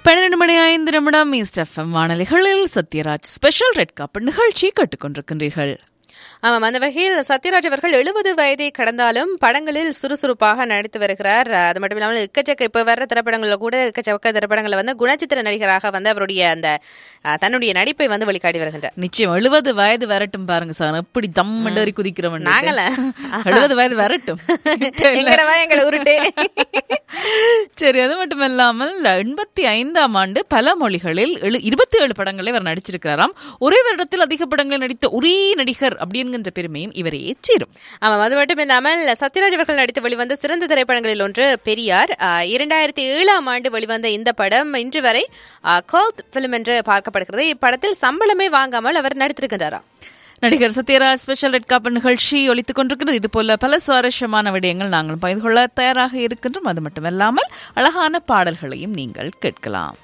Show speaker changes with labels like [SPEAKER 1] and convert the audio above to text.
[SPEAKER 1] பன்னிரண்டு மணி ஐந்து நிமிடம் ஈஸ்ட் எஃப்எம் வானொலிகளில் சத்யராஜ் ஸ்பெஷல் ரெட் காப் நிகழ்ச்சி கேட்டுக்கொண்டிருக்கின்றீர்கள்
[SPEAKER 2] ஆமாம் அந்த வகையில் சத்யராஜ் அவர்கள் எழுபது வயதை கடந்தாலும் படங்களில் சுறுசுறுப்பாக நடித்து வருகிறார் அது மட்டும் இல்லாமல் எக்கச்சக்க இப்போ வர்ற திரைப்படங்களில் கூட எக்கச்சக்க திரைப்படங்களில் வந்து குணச்சித்திர நடிகராக வந்து அவருடைய அந்த அஹ், தன்னுடைய நடிப்பை வந்து வெளிக்காட்டி வருகின்றார்
[SPEAKER 1] நிச்சயம் எழுபது வயது வரட்டும் பாருங்க சார் எப்படி தம் மண்டறி குதிக்கிறவன்
[SPEAKER 2] நாங்கள?
[SPEAKER 1] எழுபது வயது வரட்டும்
[SPEAKER 2] எங்கடவா எங்களை உருட்டு
[SPEAKER 1] சரி அது மட்டும் இல்லாமல் எண்பத்தி ஐந்தாம் ஆண்டு பல மொழிகளில் எழு- இருபத்தி ஏழு படங்களை இவர் நடிச்சிருக்கிறாராம் ஒரே வருடத்தில் அதிக படங்கள் நடித்த ஒரே நடிகர் அப்படிங்கிற பெருமையும் இவரே சேரும்
[SPEAKER 2] ஆமாம் அது மட்டும் இல்லாமல் சத்யராஜ் அவர்கள் நடித்து வெளிவந்த சிறந்த திரைப்படங்களில் ஒன்று பெரியார் அஹ், இரண்டாயிரத்தி ஏழாம் ஆண்டு வெளிவந்த இந்த படம் இன்று வரை கோல்த் பிலிம் என்று பார்க்கப்படுகிறது இப்படத்தில் சம்பளமே வாங்காமல் அவர் நடித்திருக்கின்றாராம்
[SPEAKER 1] நடிகர் சத்யராஜ் ஸ்பெஷல் ரெட் காப் நிகழ்ச்சி ஒலித்துக் கொண்டிருக்கிறது இது போல பல சுவாரஸ்யமான விடயங்கள் நாங்கள் பகிர்ந்து கொள்ள தயாராக இருக்கின்றோம் அது மட்டுமல்லாமல் அழகான பாடல்களையும் நீங்கள் கேட்கலாம்